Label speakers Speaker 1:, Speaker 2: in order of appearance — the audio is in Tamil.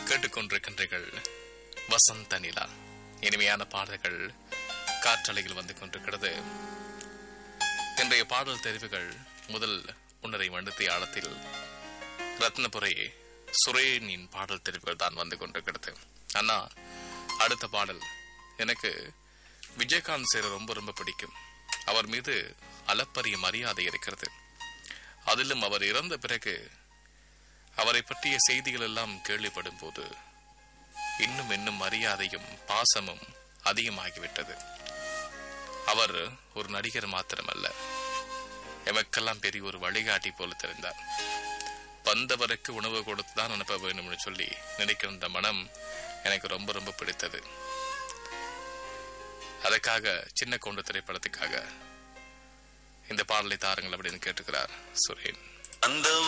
Speaker 1: கேட்டுக்கொண்டிருக்கின்றீர்கள் வசந்த நிலா இனிமையான பாடல்கள் காற்றலையில் வந்து கொண்டிருக்கிறது இன்றைய பாடல் தெரிவுகள் முதல் உன்னரை மண்டத்தை ஆழத்தில் ரத்னபுரை சுரேனின் பாடல் தெரிவுகள் தான் வந்து கொண்டிருக்கிறது அண்ணா அடுத்த பாடல் எனக்கு விஜயகாந்த் சேர ரொம்ப ரொம்ப பிடிக்கும் அவர் மீது அளப்பரிய மரியாதை இருக்கிறது அதிலும் அவர் இறந்த பிறகு அவரை பற்றிய செய்திகள் எல்லாம் கேள்விப்படும் போது இன்னும் இன்னும் மரியாதையும் பாசமும் அதிகமாகிவிட்டது அவர் ஒரு நடிகர் மாத்திரமல்ல எமக்கெல்லாம் பெரிய ஒரு வழிகாட்டி போல தெரிந்தார் வந்தவருக்கு உணவு கொடுத்து தான் அனுப்ப வேண்டும்னு சொல்லி நினைக்கிற இந்த மனம் எனக்கு ரொம்ப ரொம்ப பிடித்தது அதுக்காக சின்ன கொண்டு திரைப்படத்துக்காக இந்த பாடலை தாருங்கள் அப்படின்னு கேட்டுக்கிறார் சுரேன்
Speaker 2: அந்த